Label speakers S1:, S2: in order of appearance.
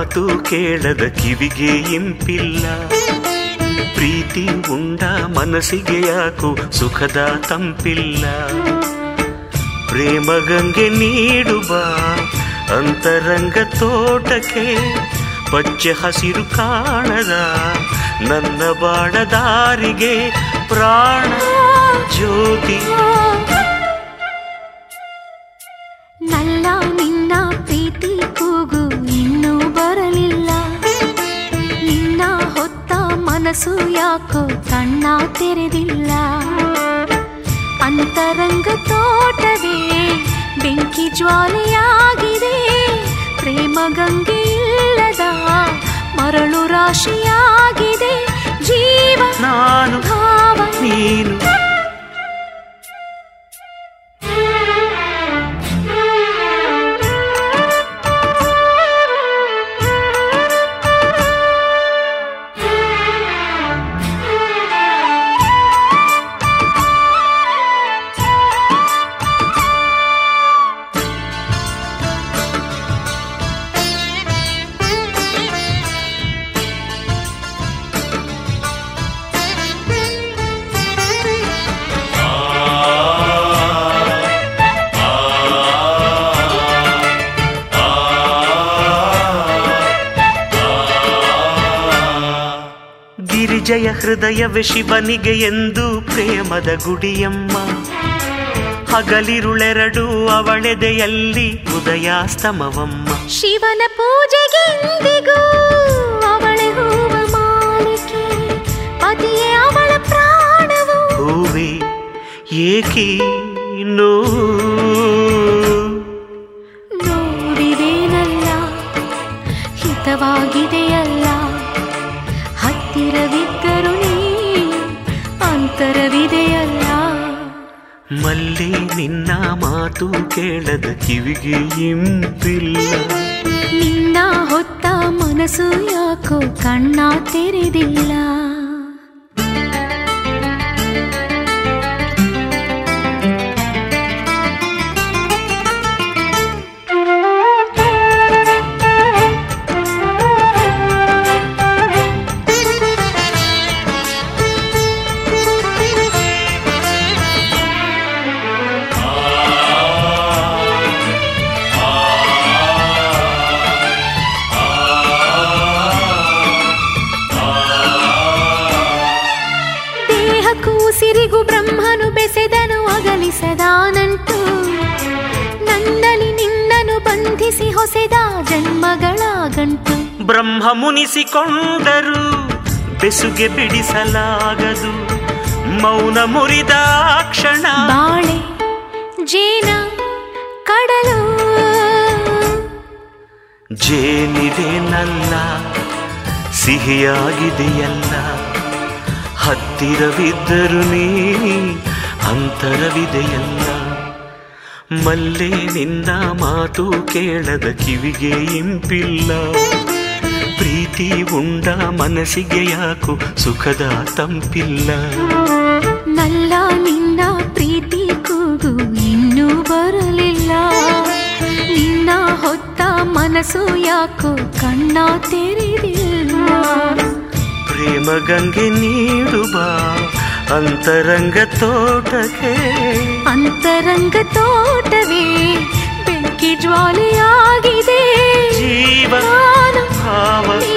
S1: ಮಾತು ಕೇಳದ ಕಿವಿಗೆ ಇಂಪಿಲ್ಲ ಪ್ರೀತಿ ಉಂಡ ಮನಸ್ಸಿಗೆ ಯಾಕೋ ಸುಖದ ತಂಪಿಲ್ಲ ಪ್ರೇಮ ಗಂಗೆ ನೀಡುವ ಅಂತರಂಗ ತೋಟಕ್ಕೆ ಪಚ್ಚೆ ಹಸಿರು ಕಾಣದ ನನ್ನ ಬಾಡ ದಾರಿಗೆ ಪ್ರಾಣ ಜ್ಯೋತಿ
S2: ನಲ್ಲ ನಿನ್ನ ಪ್ರೀತಿ ಕೂಗು ಇನ್ನೂ ಬರಲಿಲ್ಲ ನಿನ್ನ ಹೊತ್ತ ಮನಸ್ಸು ಯಾಕೋ ಕಣ್ಣ ತೆರೆದಿಲ್ಲ ಅಂತರಂಗ ತೋಟವೇ ಬೆಂಕಿ ಜ್ವಾಲೆಯಾಗಿದೆ ಪ್ರೇಮ ಗಂಗೆ ಇಲ್ಲದ ಮರಳು ರಾಶಿಯಾಗಿದೆ ಜೀವ
S1: ನಾನು
S2: ಭಾವ
S1: ನೀನು ಗಿರಿಜಯ ಹೃದಯವೇ ಶಿವನಿಗೆ ಎಂದು ಪ್ರೇಮದ ಗುಡಿಯಮ್ಮ ಹಗಲಿರುಳೆರಡು ಅವಳೆದೆಯಲ್ಲಿ ಉದಯಾಸ್ತಮವಮ್ಮ
S2: ಶಿವನ ಪೂಜೆಗೆಂದಿಗೂ ಅವಳೆ ಹೂವ ಮಾಲಿಕೆ ಪತಿಯೇ ಅವಳ ಪ್ರಾಣವು
S1: ಹೂವೆ ಏಕಿ ನೋ
S2: ನೋಡಿದೇನಲ್ಲ ಹಿತವಾಗಿದೆಯಲ್ಲ ಹತ್ತಿರವಿದ್ದರು ನೀ ಅಂತರವಿದೆಯಲ್ಲ
S1: ಮಲ್ಲಿ ನಿನ್ನ ಮಾತು ಕೇಳದ ಕಿವಿಗೆ ಇಂಪಿಲ್ಲ
S2: ನಿನ್ನ ಹೊತ್ತ ಮನಸ್ಸು ಯಾಕೋ ಕಣ್ಣ ತೆರೆದಿಲ್ಲ ದೇಹಕ್ಕೂ ಸಿರಿಗೂ ಬ್ರಹ್ಮನು ಬೆಸೆದನು ಅಗಲಿಸದಾನಂಟು ನನ್ನಲ್ಲಿ ನಿನ್ನನು ಬಂಧಿಸಿ ಹೊಸೆದ ಜನ್ಮಗಳ ಗಂಟು
S1: ಬ್ರಹ್ಮ ಮುನಿಸಿಕೊಂಡರು ಬೆಸುಗೆ ಬಿಡಿಸಲಾಗದು ಮೌನ ಮುರಿದ ಕ್ಷಣ
S2: ಬಾಳೆ ಜೇನ ಕಡಲು
S1: ಜೇನಿದೇನಲ್ಲ ಸಿಹಿಯಾಗಿದೆಯಲ್ಲ ಹತ್ತಿರವಿದ್ದರು ನೀ ಅಂತರವಿದೆಯಲ್ಲ ಮಲ್ಲೆ ನಿನ್ನ ಮಾತು ಕೇಳದ ಕಿವಿಗೆ ಇಂಪಿಲ್ಲ ಪ್ರೀತಿ ಉಂಡ ಮನಸ್ಸಿಗೆ ಯಾಕೋ ಸುಖದ ತಂಪಿಲ್ಲ
S2: ನಲ್ಲ ನಿನ್ನ ಪ್ರೀತಿ ಕೂಗು ಇನ್ನೂ ಬರಲಿಲ್ಲ ನಿನ್ನ ಹೊತ್ತ ಮನಸ್ಸು ಯಾಕೋ ಕಣ್ಣ ತೆರೆದಿಲ್ಲ
S1: ಪ್ರೇಮ ಗಂಗೆ ನೀಡುವ ಅಂತರಂಗ ತೋಟಕ್ಕೆ
S2: ಅಂತರಂಗ ತೋಟವೇ ಬೆಂಕಿ ಜ್ವಾಲೆಯಾಗಿದೆ
S1: ಜೀವ
S2: ನಾನು
S1: ಭಾವ